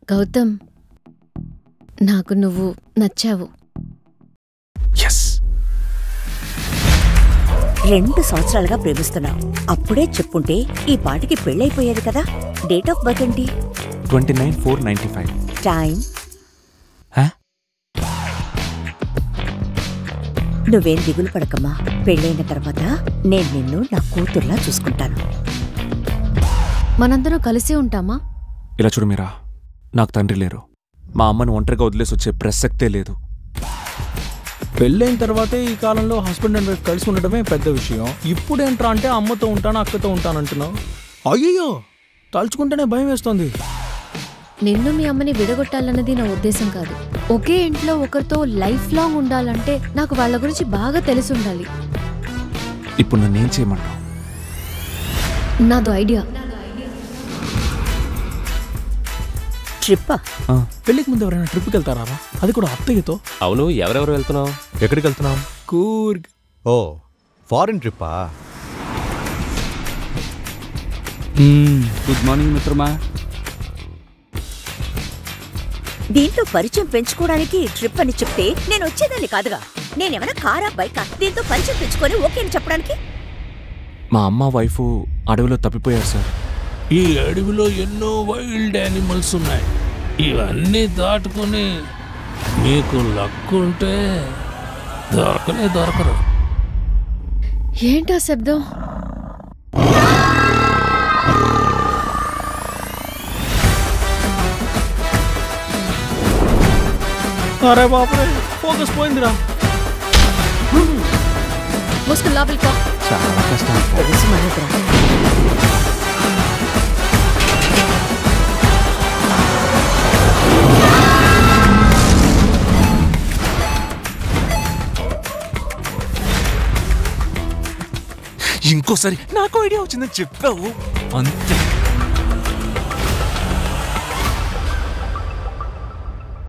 గౌతమ్ నాకు నువ్వు నచ్చావు ఎస్ రెండు సంవత్సరాలుగా ప్రేమిస్తున్నావు అప్పుడే చెప్పుంటే ఈ పాటికి పెళ్ళైపోయేది కదా డేట్ ఆఫ్ బర్త్ ఏంటి twenty nine four ninety five time నువ్వేం దిగులు పడకమ్మా పెళ్ళైన తర్వాత నేను నిన్ను నా కూతుర్లా చూసుకుంటాను మనందరం కలిసి ఉంటామా ఇలా చూడు మీరా నాకు తండ్రి లేరు మా అమ్మని ఒంటరిగా వదిలేసి వచ్చే ప్రసక్తే లేదు పెళ్ళైన తర్వాతే ఈ కాలంలో హస్బెండ్ అండ్ వైఫ్ కలిసి ఉండడమే పెద్ద విషయం ఇప్పుడేంట్రా అంటే అమ్మతో ఉంటాను అక్కతో ఉంటాను అంటున్నావు అయ్యో తలుచుకుంటేనే భయం వేస్తోంది నిన్ను మీ అమ్మని విడగొట్టాలన్నది నా ఉద్దేశం కాదు ఒకే ఇంట్లో ఒకరితో లైఫ్ లాంగ్ ఉండాలంటే నాకు వాళ్ళ గురించి బాగా తెలిసి ఉండాలి ఇప్పుడు నన్ను ఏం చేయమంటావు నాదో ఐడియా ట్రిప్పా పెళ్ళికి ముందు ఎవరైనా ట్రిప్కి వెళ్తారా అది కూడా అత్తయ్యతో అవును ఎవరెవరు వెళ్తున్నావు ఎక్కడికి వెళ్తున్నావు కూర్గ్ ఓ ఫారిన్ ట్రిప్పా గుడ్ మార్నింగ్ మిత్రమా దీంతో పరిచయం పెంచుకోవడానికి ట్రిప్ అని చెప్తే నేను వచ్చేదాన్ని కాదుగా నేనేమైనా కారా బైకా దీంతో పరిచయం పెంచుకొని ఓకే అని చెప్పడానికి మా అమ్మ వైఫ్ అడవిలో తప్పిపోయారు సార్ ఈ అడవిలో ఎన్నో వైల్డ్ యానిమల్స్ ఉన్నాయి ఇవన్నీ దాటుకుని మీకు లక్కుంటే దొరకనే దొరకరు ఏంటా శబ్దం అరే బాబురే ఫోకస్ పోయిందిరా మూసుకుని లోపలికి పో. చాలా కష్టం తెలుసు మనోజ్రా ఇంకోసారి నాకు ఐడియా వచ్చిందని చెప్పావు అంతే